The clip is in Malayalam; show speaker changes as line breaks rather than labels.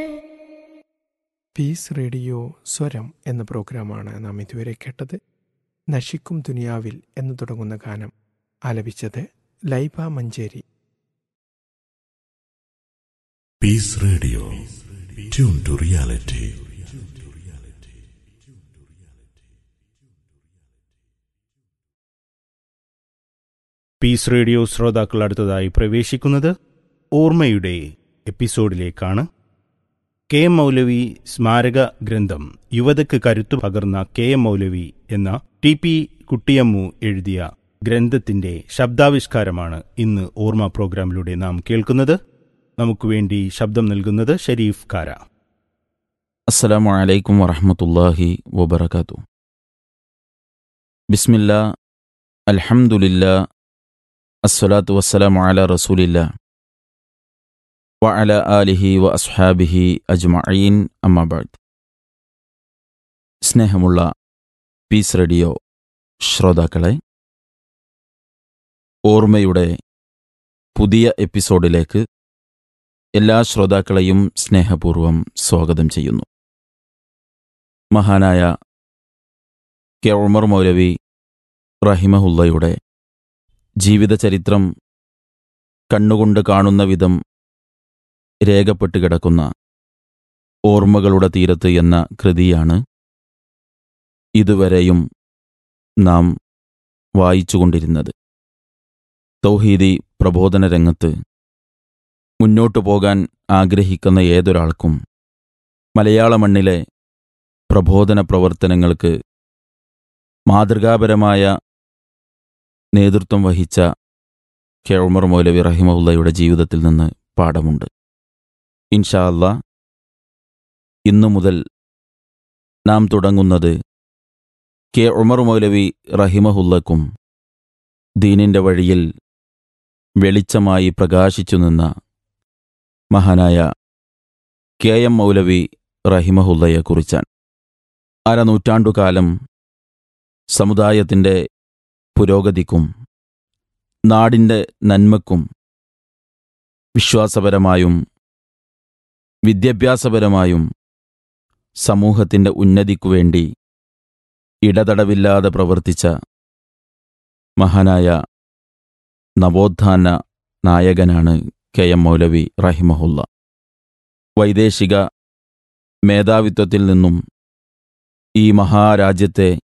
പീസ് റേഡിയോ സ്വരം എന്ന പ്രോഗ്രാമാണ് നാം ഇതുവരെ കേട്ടത് നശിക്കും ദുനിയാവിൽ എന്ന് തുടങ്ങുന്ന ഗാനം ആലപിച്ചത് Laiba Manjeri
peace radio tune to reality
peace radio ശ്രോതാക്കൾ അടുത്തതായി പ്രവേശിക്കുന്നത് ഓർമ്മയുടെ എപ്പിസോഡിലേക്കാണ് കെ എം മൗലവി സ്മാരക ഗ്രന്ഥം യുവതയ്ക്ക് കരുത്തു പകർന്ന കെ എം മൗലവി എന്ന ടി പി കുട്ടിയമ്മു എഴുതിയ ഗ്രന്ഥത്തിന്റെ ശബ്ദാവിഷ്കാരമാണ് ഇന്ന് ഓർമ്മ പ്രോഗ്രാമിലൂടെ നാം കേൾക്കുന്നത് നമുക്ക് വേണ്ടി ശബ്ദം നൽകുന്നത് ഷരീഫ് കാര
السلام عليكم ورحمة الله وبركاته بسم الله الحمد لله الصلاة والسلام على رسول الله وعلى آله وأصحابه أجمعين أما بعد സ്നേഹമുള്ള പീസ് റേഡിയോ ശ്രോതാക്കളെ ഓർമ്മയുടെ പുതിയ എപ്പിസോഡിലേക്ക് എല്ലാ ശ്രോതാക്കളെയും സ്നേഹപൂർവ്വം സ്വാഗതം ചെയ്യുന്നു മഹാനായ കെ ഉമർ മൗലവി റഹിമഹുല്ലയുടെ ജീവിതചരിത്രം കണ്ണുകൊണ്ട് കാണുന്ന വിധം രേഖപ്പെട്ട് കിടക്കുന്ന ഓർമ്മകളുടെ തീരത്ത് എന്ന കൃതിയാണ് ഇതുവരെയും നാം വായിച്ചുകൊണ്ടിരുന്നത് തൗഹീദി പ്രബോധന രംഗത്ത് മുന്നോട്ടു പോകാൻ ആഗ്രഹിക്കുന്ന ഏതൊരാൾക്കും മലയാള മണ്ണിലെ പ്രബോധന പ്രവർത്തനങ്ങൾക്ക് മാതൃകാപരമായ നേതൃത്വം വഹിച്ച കെ ഉമർ മൗലവി റഹിമുള്ളയുടെ ജീവിതത്തിൽ നിന്ന് പാഠമുണ്ട് ഇൻഷാ അല്ല ഇന്നു മുതൽ നാം തുടങ്ങുന്നത് കെ ഉമർ മൗലവി റഹിമഹുല്ലക്കും ദീനിൻ്റെ വഴിയിൽ വെളിച്ചമായി പ്രകാശിച്ചു നിന്ന മഹാനായ കെ എം മൗലവി റഹിമഹുല്ലയെക്കുറിച്ചാണ് അരനൂറ്റാണ്ടുകാലം സമുദായത്തിൻ്റെ പുരോഗതിക്കും നാടിൻ്റെ നന്മക്കും വിശ്വാസപരമായും വിദ്യാഭ്യാസപരമായും സമൂഹത്തിൻ്റെ ഉന്നതിക്കു വേണ്ടി ഇടതടവില്ലാതെ പ്രവർത്തിച്ച മഹാനായ നവോത്ഥാന നായകനാണ് കെ എം മൗലവി റഹിമഹുല്ല വൈദേശിക മേധാവിത്വത്തിൽ നിന്നും ഈ മഹാരാജ്യത്തെ